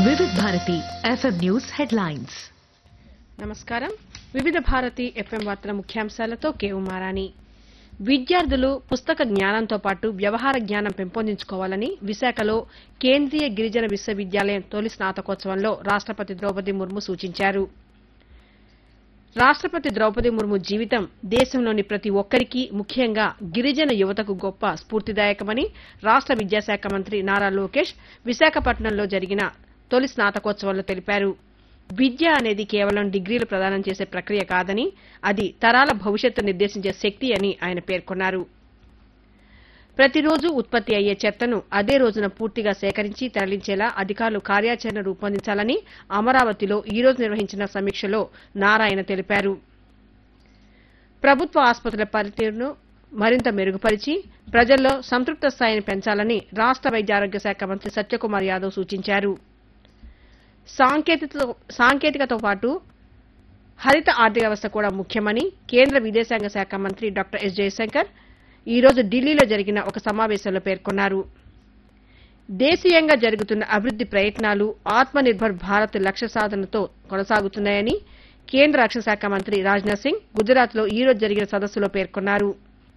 వివిధ Bharati FM news headlines నమస్కారం వివిధ భారతి ఎఫ్ఎం వార్తల ముఖ్యాంశాలతో కే ఉమారాణి విద్యార్థులు పుస్తక జ్ఞానంతో పాటు వ్యవహార జ్ఞానం పెంపొందించుకోవాలని విశాఖలో కేంద్రీయ గిరిజన విశ్వవిద్యాలయం తొలి స్నాతకోత్సవంలో రాష్ట్రపతి ద్రౌపది ముర్ము సూచించారు రాష్ట్రపతి ద్రౌపది ముర్ము జీవితం దేశంలోని ప్రతి ఒక్కరికి ముఖ్యంగా గిరిజన యువతకు గొప్ప స్ఫూర్తిదాయకమని రాష్ట్ర విద్యాశాఖ మంత్రి నారా లోకేష్ విశాఖపట్నంలో జరిగిన తొలి స్నాతకోత్సవంలో తెలిపారు విద్య అనేది కేవలం డిగ్రీలు ప్రదానం చేసే ప్రక్రియ కాదని అది తరాల భవిష్యత్తు నిర్దేశించే శక్తి అని ఆయన పేర్కొన్నారు ప్రతిరోజు ఉత్పత్తి అయ్యే చెత్తను అదే రోజున పూర్తిగా సేకరించి తరలించేలా అధికారులు కార్యాచరణ రూపొందించాలని అమరావతిలో ఈ రోజు నిర్వహించిన సమీక్షలో నారాయణ తెలిపారు ప్రభుత్వ ఆసుపత్రుల పనితీరును మరింత మెరుగుపరిచి ప్రజల్లో సంతృప్త స్థాయిని పెంచాలని రాష్ట్ర వైద్య ఆరోగ్య శాఖ మంత్రి సత్యకుమార్ యాదవ్ సూచించారు సాంకేతికతో సాంకేతికతో పాటు హరిత ఆర్థిక వ్యవస్థ కూడా ముఖ్యమని కేంద్ర విదేశాంగ శాఖ మంత్రి డాక్టర్ ఎస్ జయశంకర్ ఈ రోజు ఢిల్లీలో జరిగిన ఒక సమావేశంలో పేర్కొన్నారు దేశీయంగా జరుగుతున్న అభివృద్ది ప్రయత్నాలు ఆత్మనిర్భర్ భారత్ లక్ష్య సాధనతో కొనసాగుతున్నాయని కేంద్ర రక్షణ శాఖ మంత్రి రాజ్నాథ్ సింగ్ గుజరాత్లో ఈ రోజు జరిగిన సదస్సులో పేర్కొన్నారు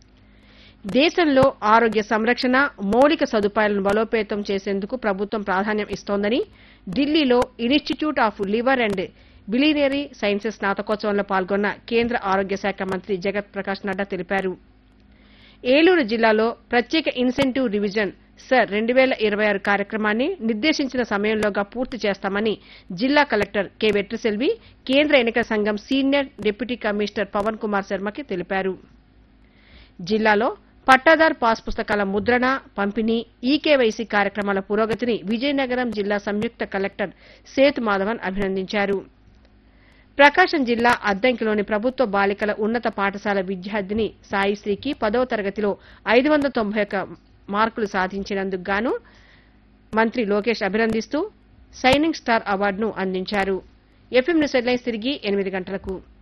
దేశంలో ఆరోగ్య సంరక్షణ మౌలిక సదుపాయాలను బలోపేతం చేసేందుకు ప్రభుత్వం ప్రాధాన్యం ఇస్తోందని ఢిల్లీలో institute of liver and biliary sciences స్నాతకోత్సవంలో పాల్గొన్న కేంద్ర ఆరోగ్య శాఖ మంత్రి జగత్ ప్రకాష్ నడ్డా తెలిపారు ఏలూరు జిల్లాలో ప్రత్యేక ఇన్సెంటివ్ రివిజన్ సర్ రెండు వేల ఇరవై ఆరు కార్యక్రమాన్ని నిర్దేశించిన సమయంలోగా పూర్తి చేస్తామని జిల్లా కలెక్టర్ కె వెట్రిసెల్వి కేంద్ర ఎన్నికల సంఘం senior deputy commissioner Pavan Kumar శర్మకి తెలిపారు జిల్లాలో పట్టాదార్ పాస్ పుస్తకాల ముద్రణ పంపిణీ ఈకేవైసీ కార్యక్రమాల పురోగతిని విజయనగరం జిల్లా సంయుక్త కలెక్టర్ సేతు మాధవన్ అభినందించారు ప్రకాశం జిల్లా అద్దంకిలోని ప్రభుత్వ బాలికల ఉన్నత పాఠశాల విద్యార్థిని సాయిశ్రీకి పదవ తరగతిలో ఐదు వందల తొంభై ఒక్క మార్కులు సాధించినందుకు గాను మంత్రి లోకేష్ అభినందిస్తూ సైనింగ్ స్టార్ అవార్డును అందించారు ఎఫ్ఎం న్యూస్ హెడ్లైన్స్ తిరిగి ఎనిమిది గంటలకు